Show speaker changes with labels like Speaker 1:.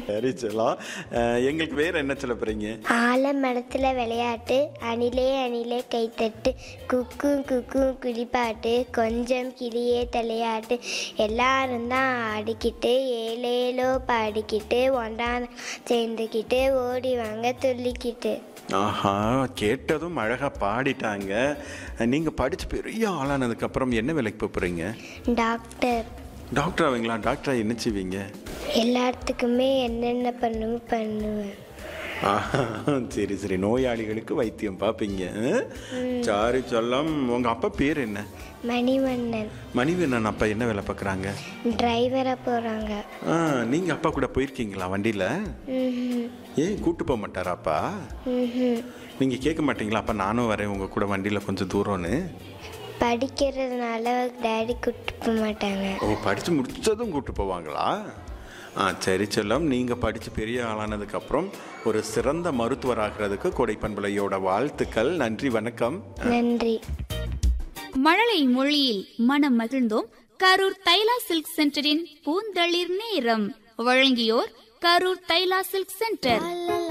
Speaker 1: சரி செல்லம் அஹ், எங்களுக்கு வேற என்ன சொல்ல போறீங்க
Speaker 2: ஆலமரத்தில் விளையாட்டு அணிலே அணிலே கைத்தட்டு குக்கும் குக்கும் குளிப்பாட்டு கொஞ்சம் கிளியே தலையாட்டு எல்லாரும் தான் ஆடிக்கிட்டு ஏலேலோ பாடிக்கிட்டு ஒன்றான் சேர்ந்துக்கிட்டு ஓடி வாங்க துள்ளிக்கிட்டு
Speaker 1: ஆஹா கேட்டதும் அழகா பாடிட்டாங்க நீங்க படிச்சு பெரிய ஆளானதுக்கு அப்புறம் என்ன வேலைக்கு போப் போறீங்க
Speaker 2: டாக்டர்
Speaker 1: டாக்டர் ஆவீங்களா டாக்டரா என்ன செய்வீங்க
Speaker 2: எல்லாத்துக்குமே என்னென்ன பண்ணுமோ பண்ணுவேன்
Speaker 1: ஆஹா, சரி சரி நோயாளிகளுக்கு வைத்தியம் பார்ப்பீங்க சாரி சொல்லம் உங்க அப்பா பேர் என்ன
Speaker 2: மணிவண்ணன்
Speaker 1: மணிவண்ணன் அப்பா என்ன வேலை பார்க்குறாங்க
Speaker 2: டிரைவராக போகிறாங்க
Speaker 1: ஆ நீங்க அப்பா கூட போயிருக்கீங்களா வண்டியில
Speaker 2: ம்
Speaker 1: ஏன் கூட்டு போக மாட்டாரா அப்பா
Speaker 2: ம்
Speaker 1: நீங்க கேட்க மாட்டீங்களா அப்பா நானும் வரேன் உங்க கூட வண்டியில கொஞ்சம் தூரம்னு
Speaker 2: படிக்கிறதுனால டேடி கூப்பிட்டு போக மாட்டாங்க
Speaker 1: ஓ படிச்சு முடிச்சதும் கூட்டு போவாங்களா ஆ சரி செல்லம் நீங்க படிச்சு பெரிய ஆளானதுக்கு அப்புறம் ஒரு சிறந்த மருத்துவர் ஆகிறதுக்கு கொடைப்பண்பலையோட வாழ்த்துக்கள் நன்றி வணக்கம்
Speaker 2: நன்றி
Speaker 3: மழலை மொழியில் மனம் மகிழ்ந்தோம் கரூர் தைலா சில்க் சென்டரின் பூந்தளிர் நேரம் வழங்கியோர் கரூர் தைலா சில்க் சென்டர்